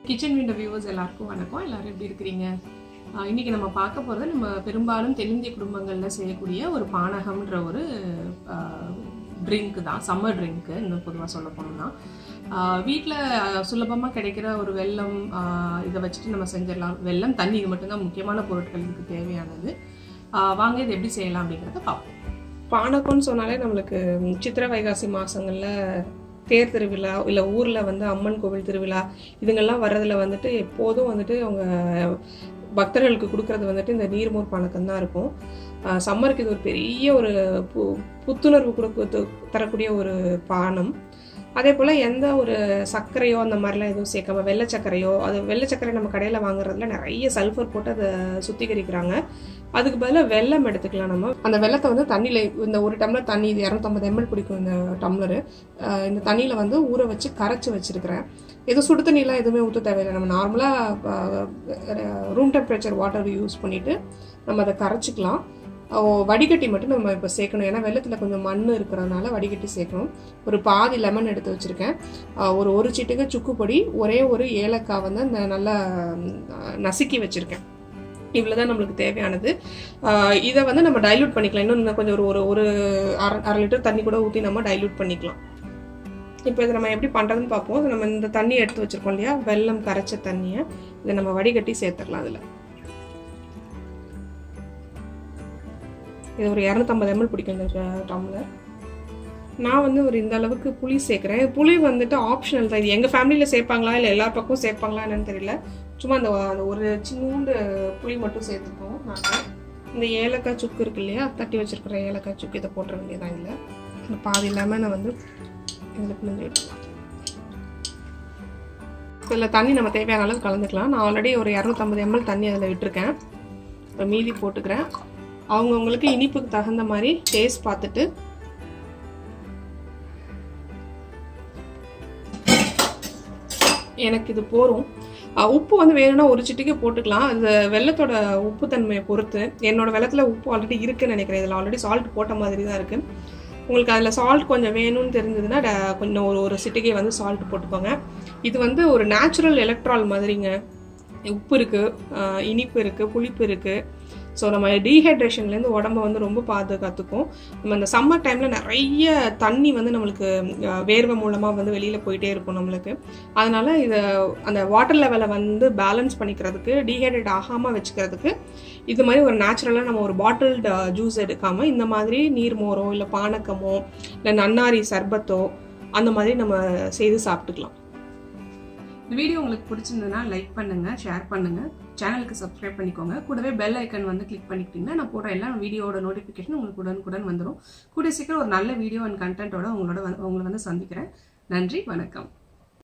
kitchen window viewers எல்லாருக்கும் வணக்கம் எல்லாரும் எப்படி இருக்கிறீங்க ஆஹ் இன்னைக்கு நம்ம பார்க்க போகிறது நம்ம பெரும்பாலும் தென்னிந்திய குடும்பங்களில் செய்யக்கூடிய ஒரு பானகம்ன்ற ஒரு ட்ரிங்க் தான் சம்மர் ட்ரிங்க்கு இன்னும் பொதுவாக சொல்ல போனோம்னா வீட்டில் சுலபமாக கிடைக்கிற ஒரு வெல்லம் ஆஹ் இதை வச்சுட்டு நம்ம செஞ்சிடலாம் வெல்லம் தண்ணி இது மட்டும்தான் முக்கியமான பொருட்கள் இதுக்கு தேவையானது ஆஹ் வாங்க இது எப்படி செய்யலாம் அப்படிங்கிறத பார்ப்போம் பானகம்னு சொன்னாலே நம்மளுக்கு சித்திரை வைகாசி மாதங்களில் தேர் திருவிழா இல்லை ஊரில் வந்து அம்மன் கோவில் திருவிழா இதுங்கெல்லாம் வர்றதுல வந்துட்டு எப்போதும் வந்துட்டு அவங்க பக்தர்களுக்கு கொடுக்கறது வந்துட்டு இந்த நீர்மோர் பானக்கம் தான் இருக்கும் சம்மருக்கு இது ஒரு பெரிய ஒரு பு புத்துணர்வு கொடுக்க தரக்கூடிய ஒரு பானம் அதே போல் எந்த ஒரு சர்க்கரையோ அந்த மாதிரிலாம் எதுவும் சேர்க்காம வெள்ளை சர்க்கரையோ அது வெள்ளை சர்க்கரை நம்ம கடையில் வாங்குறதுல நிறைய சல்ஃபர் போட்டு அதை சுத்திகரிக்கிறாங்க அதுக்கு பதிலாக வெல்லம் எடுத்துக்கலாம் நம்ம அந்த வெள்ளத்தை வந்து தண்ணியில் இந்த ஒரு டம்ளர் தண்ணி இது இரநூத்தம்பது எம்எல் பிடிக்கும் இந்த டம்ளரு இந்த தண்ணியில் வந்து ஊற வச்சு கரைச்சி வச்சிருக்கிறேன் எதுவும் சுடு தண்ணிலாம் எதுவுமே ஊற்ற தேவையில்லை நம்ம நார்மலாக ரூம் டெம்பரேச்சர் வாட்டர் யூஸ் பண்ணிவிட்டு நம்ம அதை கரைச்சிக்கலாம் வடிகட்டி மட்டும் நம்ம இப்போ சேர்க்கணும் ஏன்னா வெள்ளத்தில் கொஞ்சம் மண் இருக்கிறதுனால வடிகட்டி சேர்க்கணும் ஒரு பாதி லெமன் எடுத்து வச்சுருக்கேன் ஒரு ஒரு சீட்டுக்கு சுக்கு பொடி ஒரே ஒரு ஏலக்காய் வந்து அந்த நல்லா நசுக்கி வச்சுருக்கேன் இவ்வளோதான் நம்மளுக்கு தேவையானது இதை வந்து நம்ம டைல்யூட் பண்ணிக்கலாம் இன்னும் கொஞ்சம் ஒரு ஒரு ஒரு அரை அரை லிட்டர் தண்ணி கூட ஊற்றி நம்ம டைல்யூட் பண்ணிக்கலாம் இப்போ இதை நம்ம எப்படி பண்ணுறதுன்னு பார்ப்போம் நம்ம இந்த தண்ணி எடுத்து வச்சுருக்கோம் இல்லையா வெல்லம் கரைச்ச தண்ணியை இதை நம்ம வடிகட்டி சேர்த்துடலாம் அதில் இது ஒரு இரநூத்தம்பது எம்எல் பிடிக்கும் இந்த டம்ளர் நான் வந்து ஒரு இந்த அளவுக்கு புளி சேர்க்குறேன் புளி வந்துட்டு ஆப்ஷனல் தான் இது எங்கள் ஃபேமிலியில் சேர்ப்பாங்களா இல்லை எல்லா பக்கமும் சேர்ப்பாங்களா என்னன்னு தெரியல சும்மா அந்த அந்த ஒரு சின்னூண்டு புளி மட்டும் சேர்த்துப்போம் நாங்கள் இந்த ஏலக்காய் சுக்கு இருக்கு இல்லையா தட்டி வச்சிருக்கிற ஏலக்காய் சுக்கு இதை போட்டுற வேண்டியதான் இல்லை இந்த பாதி இல்லாமல் நான் வந்து இதில் பிழிஞ்சு விட்டுலாம் இதில் தண்ணி நம்ம தேவையான அளவு கலந்துக்கலாம் நான் ஆல்ரெடி ஒரு இரநூத்தம்பது எம்எல் தண்ணி அதில் விட்டுருக்கேன் இப்போ மீதி போட்டுக்கிறேன் அவங்கவுங்களுக்கு இனிப்புக்கு தகுந்த மாதிரி டேஸ்ட் பார்த்துட்டு எனக்கு இது போகும் உப்பு வந்து வேணும்னா ஒரு சிட்டிக்கு போட்டுக்கலாம் அது வெள்ளத்தோட உப்பு தன்மையை பொறுத்து என்னோட வெள்ளத்தில் உப்பு ஆல்ரெடி இருக்குன்னு நினைக்கிறேன் இதில் ஆல்ரெடி சால்ட் போட்ட மாதிரி தான் இருக்குது உங்களுக்கு அதில் சால்ட் கொஞ்சம் வேணும்னு தெரிஞ்சதுன்னா கொஞ்சம் ஒரு ஒரு சிட்டிகை வந்து சால்ட் போட்டுக்கோங்க இது வந்து ஒரு நேச்சுரல் எலக்ட்ரால் மாதிரிங்க உப்பு இருக்குது இனிப்பு இருக்குது புளிப்பு இருக்குது ஸோ நம்ம டீஹைட்ரேஷன்லேருந்து உடம்ப வந்து ரொம்ப பாதுகாத்துக்கும் நம்ம இந்த சம்மர் டைமில் நிறைய தண்ணி வந்து நம்மளுக்கு வேர்வை மூலமாக வந்து வெளியில் போயிட்டே இருக்கும் நம்மளுக்கு அதனால் இதை அந்த வாட்டர் லெவலை வந்து பேலன்ஸ் பண்ணிக்கிறதுக்கு டீஹைட்ரேட் ஆகாமல் வச்சுக்கிறதுக்கு இது மாதிரி ஒரு நேச்சுரலாக நம்ம ஒரு பாட்டில்டு ஜூஸ் எடுக்காமல் இந்த மாதிரி நீர் மோரோ இல்லை பானக்கமோ இல்லை நன்னாரி சர்பத்தோ அந்த மாதிரி நம்ம செய்து சாப்பிட்டுக்கலாம் இந்த வீடியோ உங்களுக்கு பிடிச்சிருந்ததுன்னா லைக் பண்ணுங்க ஷேர் பண்ணுங்க சேனலுக்கு சப்ஸ்கிரைப் பண்ணிக்கோங்க கூடவே பெல் ஐக்கன் வந்து கிளிக் பண்ணிக்கிட்டீங்கன்னா நான் போடுற எல்லா வீடியோட நோட்டிஃபிகேஷன் உங்களுக்கு உடனுக்குடன் வந்துடும் கூடிய சீக்கிரம் ஒரு நல்ல வீடியோ அண்ட் கண்டென்ட்டோட உங்களோட உங்களை வந்து சந்திக்கிறேன் நன்றி வணக்கம்